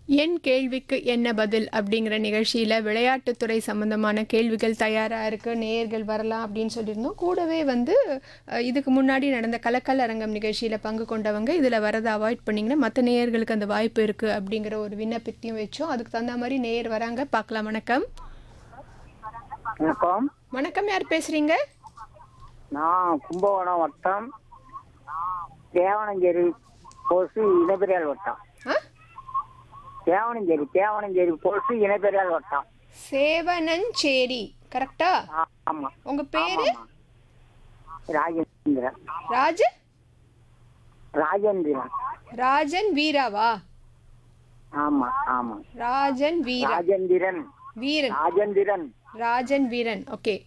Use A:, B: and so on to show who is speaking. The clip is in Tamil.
A: என் கேள்விக்கு என்ன பதில் அப்படிங்கிற நிகழ்ச்சியில் விளையாட்டுத்துறை சம்பந்தமான கேள்விகள் தயாராக இருக்கு நேயர்கள் வரலாம் அப்படின்னு சொல்லியிருந்தோம் கூடவே வந்து அஹ், இதுக்கு முன்னாடி நடந்த கலக்கல் அரங்கம் நிகழ்ச்சியில் பங்கு கொண்டவங்க இதில் வரதை அவாய்ட் பண்ணிங்கன்னா மற்ற நேயர்களுக்கு அந்த வாய்ப்பு இருக்குது அப்படிங்கிற ஒரு விண்ணப்பத்தையும் வச்சோம் அதுக்கு தகுந்த மாதிரி நேயர் வராங்க பார்க்கலாம் வணக்கம்
B: வணக்கம்
A: வணக்கம் யார் பேசுகிறீங்க
B: நான் கும்பகோணம் வட்டம் தேவனஞ்சேரி போசு இனப்பெரியால் வட்டம்
A: ஆ
B: தேவனஞ்சேரி தேவனஞ்சேரி போசு இனப்பெரியால் வட்டம்
A: சேவனஞ்சேரி கரெக்டா
B: ஆ, ஆமா
A: உங்கள் பேர்
B: ஆமா. ராஜேந்திரன்
A: ராஜ
B: ராஜேந்திரன்
A: ராஜன் வீராவா
B: ஆமா ஆமா
A: ராஜன் வீரா
B: ராஜேந்திரன்
A: வீரன்
B: ராஜேந்திரன்
A: ராஜன் வீரன் ஓகே